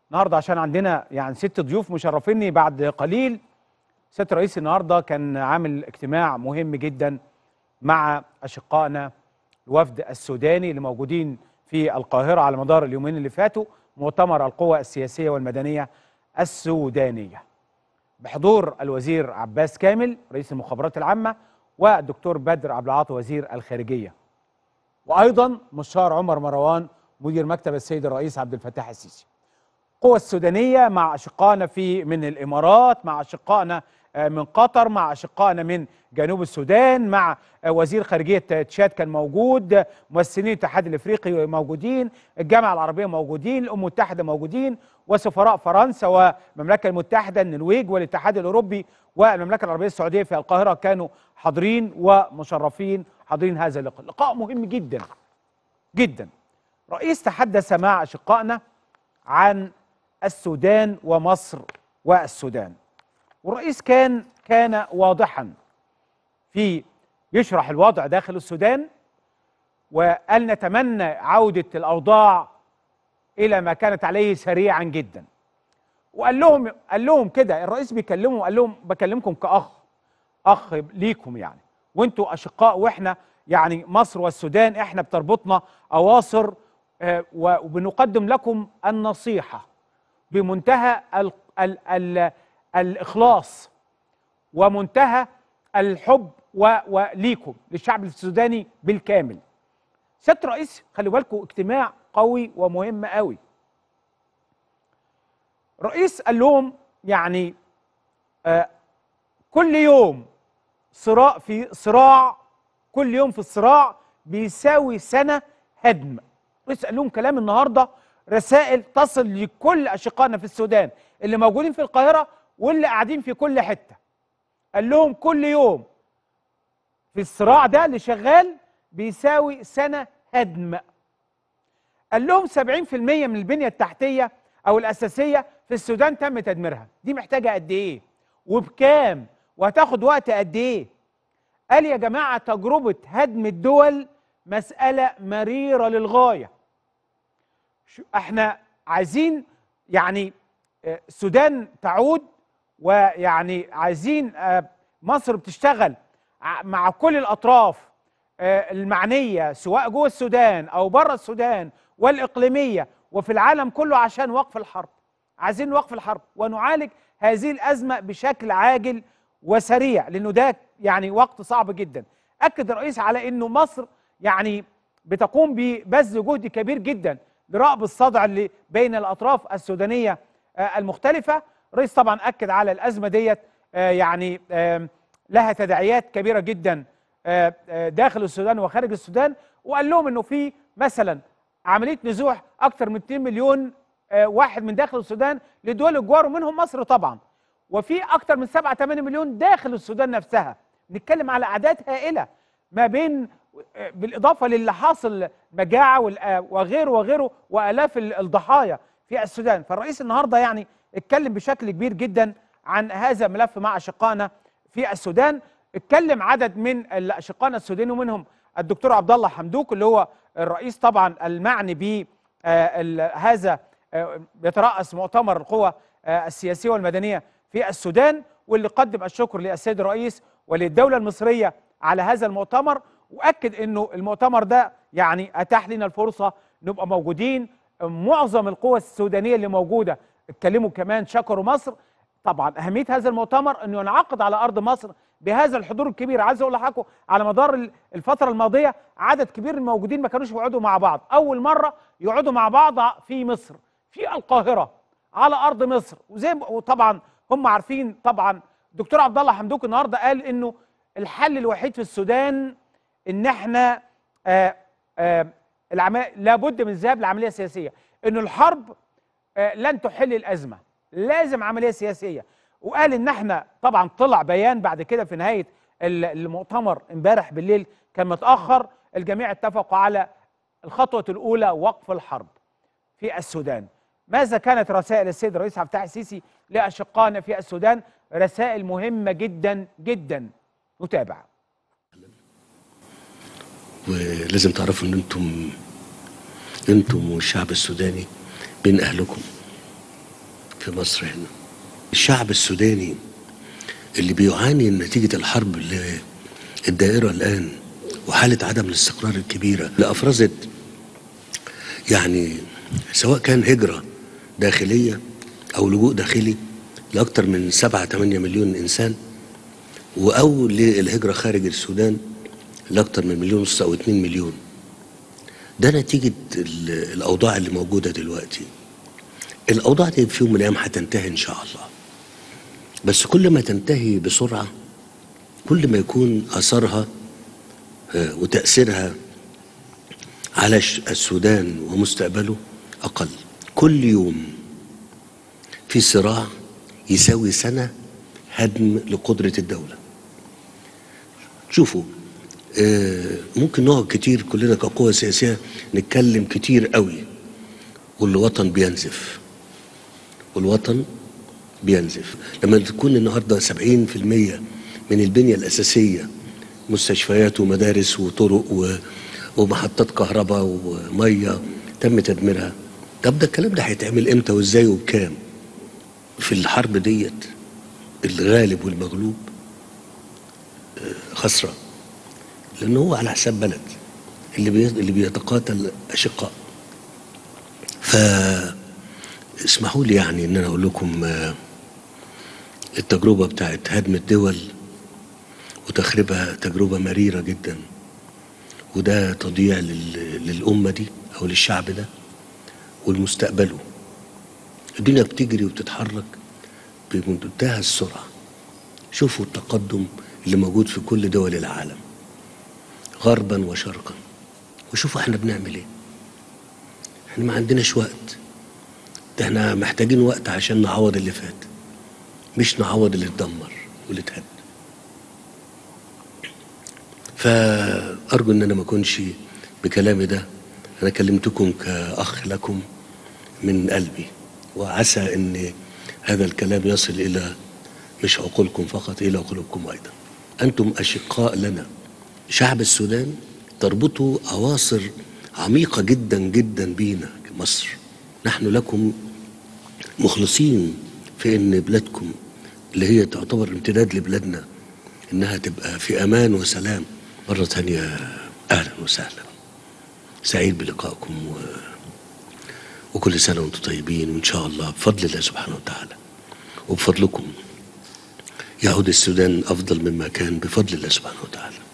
النهارده عشان عندنا يعني ست ضيوف مشرفيني بعد قليل ست رئيس النهارده كان عامل اجتماع مهم جدا مع اشقائنا الوفد السوداني اللي موجودين في القاهره على مدار اليومين اللي فاتوا مؤتمر القوى السياسيه والمدنيه السودانيه بحضور الوزير عباس كامل رئيس المخابرات العامه والدكتور بدر عبد العاطي وزير الخارجيه وايضا مستشار عمر مروان مدير مكتب السيد الرئيس عبد الفتاح السيسي القوى السودانيه مع اشقائنا في من الامارات مع اشقائنا من قطر مع اشقائنا من جنوب السودان مع وزير خارجيه تشاد كان موجود ممثلين الاتحاد الافريقي موجودين الجامعه العربيه موجودين الامم المتحده موجودين وسفراء فرنسا والمملكه المتحده النرويج والاتحاد الاوروبي والمملكه العربيه السعوديه في القاهره كانوا حاضرين ومشرفين حاضرين هذا اللقاء لقاء مهم جدا جدا رئيس تحدث مع اشقائنا عن السودان ومصر والسودان والرئيس كان كان واضحا في يشرح الوضع داخل السودان وقال نتمنى عودة الأوضاع إلى ما كانت عليه سريعا جدا وقال لهم قال لهم كده الرئيس بيكلمهم قال لهم بكلمكم كأخ أخ ليكم يعني وانتوا أشقاء وإحنا يعني مصر والسودان إحنا بتربطنا أواصر آه وبنقدم لكم النصيحة بمنتهى ال ال ال الإخلاص ومنتهى الحب وليكم للشعب السوداني بالكامل سياده الرئيس خلي بالكم اجتماع قوي ومهم قوي الرئيس قال لهم يعني آه كل يوم صراع في صراع كل يوم في الصراع بيساوي سنه هدم الرئيس قال لهم كلام النهارده رسائل تصل لكل اشقائنا في السودان اللي موجودين في القاهره واللي قاعدين في كل حته قال لهم كل يوم في الصراع ده اللي شغال بيساوي سنه هدم قال لهم 70% من البنيه التحتيه او الاساسيه في السودان تم تدميرها دي محتاجه قد ايه وبكام وهتاخد وقت قد ايه قال يا جماعه تجربه هدم الدول مساله مريره للغايه احنا عايزين يعني السودان تعود ويعني عايزين مصر بتشتغل مع كل الاطراف المعنيه سواء جوه السودان او بره السودان والاقليميه وفي العالم كله عشان وقف الحرب عايزين وقف الحرب ونعالج هذه الازمه بشكل عاجل وسريع لانه ده يعني وقت صعب جدا اكد الرئيس على انه مصر يعني بتقوم ببذل جهد كبير جدا لرأب الصدع اللي بين الاطراف السودانيه المختلفه الرئيس طبعا اكد على الازمه ديت يعني لها تداعيات كبيره جدا داخل السودان وخارج السودان وقال لهم انه في مثلا عمليه نزوح اكثر من 2 مليون واحد من داخل السودان لدول الجوار ومنهم مصر طبعا وفي اكثر من 7 8 مليون داخل السودان نفسها نتكلم على اعداد هائله ما بين بالاضافه للي حاصل مجاعه وغيره وغيره والاف الضحايا في السودان فالرئيس النهارده يعني اتكلم بشكل كبير جدا عن هذا الملف مع اشقائنا في السودان اتكلم عدد من اشقائنا السودانيين ومنهم الدكتور عبد الله حمدوك اللي هو الرئيس طبعا المعني ب هذا يترأس مؤتمر القوى السياسيه والمدنيه في السودان واللي قدم الشكر للسيد الرئيس وللدوله المصريه على هذا المؤتمر واكد انه المؤتمر ده يعني اتاح لنا الفرصه نبقى موجودين معظم القوى السودانيه اللي موجوده اتكلموا كمان شكروا مصر طبعا اهميه هذا المؤتمر انه ينعقد على ارض مصر بهذا الحضور الكبير عايز اقول لحضراتكم على مدار الفتره الماضيه عدد كبير من الموجودين ما كانوش بيقعدوا مع بعض اول مره يقعدوا مع بعض في مصر في القاهره على ارض مصر وزي وطبعا هم عارفين طبعا دكتور عبد الله حمدوك النهارده قال انه الحل الوحيد في السودان ان احنا آآ آآ العمل لابد من الذهاب لعمليه سياسيه انه الحرب لن تحل الازمه لازم عمليه سياسيه وقال ان احنا طبعا طلع بيان بعد كده في نهايه المؤتمر امبارح بالليل كان متاخر الجميع اتفقوا على الخطوه الاولى وقف الحرب في السودان ماذا كانت رسائل السيد الرئيس عبد الفتاح السيسي لاشقائنا في السودان رسائل مهمه جدا جدا نتابع ولازم تعرفوا ان انتم انتم والشعب السوداني بين اهلكم في مصر هنا الشعب السوداني اللي بيعاني نتيجة الحرب اللي الدائرة الآن وحالة عدم الاستقرار الكبيرة اللي أفرزت يعني سواء كان هجرة داخلية أو لجوء داخلي لأكثر من سبعة ثمانية مليون إنسان أو للهجرة خارج السودان لأكثر من مليون ونص أو اتنين مليون ده نتيجة ال- الأوضاع اللي موجودة دلوقتي الأوضاع دي في يوم من الأيام هتنتهي إن شاء الله بس كل ما تنتهي بسرعة كل ما يكون أثرها آه، وتأثيرها على الش- السودان ومستقبله أقل كل يوم في صراع يساوي سنة هدم لقدرة الدولة شوفوا آه، ممكن نقعد كتير كلنا كقوة سياسية نتكلم كتير قوي والوطن بينزف والوطن بينزف لما تكون النهاردة 70% من البنية الأساسية مستشفيات ومدارس وطرق و... ومحطات كهرباء ومية تم تدميرها طب ده الكلام ده هيتعمل امتى وازاي وبكام في الحرب ديت الغالب والمغلوب آه، خسران لأنه هو على حساب بلد اللي بي... اللي بيتقاتل أشقاء ف اسمحوا لي يعني ان انا اقول لكم آه، التجربه بتاعت هدم الدول وتخريبها تجربه مريره جدا وده تضييع لل- للامه دي او للشعب ده ولمستقبله الدنيا بتجري وبتتحرك بمنتهى السرعه شوفوا التقدم اللي موجود في كل دول العالم غربا وشرقا وشوفوا احنا بنعمل ايه احنا ما عندناش وقت ده احنا محتاجين وقت عشان نعوض اللي فات مش نعوض اللي اتدمر واللي اتهد فأرجو إن أنا ما أكونش بكلامي ده أنا كلمتكم كأخ لكم من قلبي وعسى إن هذا الكلام يصل إلى مش عقولكم فقط إلى قلوبكم أيضا أنتم أشقاء لنا شعب السودان تربطه أواصر عميقة جدا جدا بينا مصر نحن لكم مخلصين في ان بلادكم اللي هي تعتبر امتداد لبلادنا انها تبقى في امان وسلام مره ثانيه اهلا وسهلا سعيد بلقائكم و... وكل سنه وانتم طيبين وان شاء الله بفضل الله سبحانه وتعالى وبفضلكم يعود السودان افضل مما كان بفضل الله سبحانه وتعالى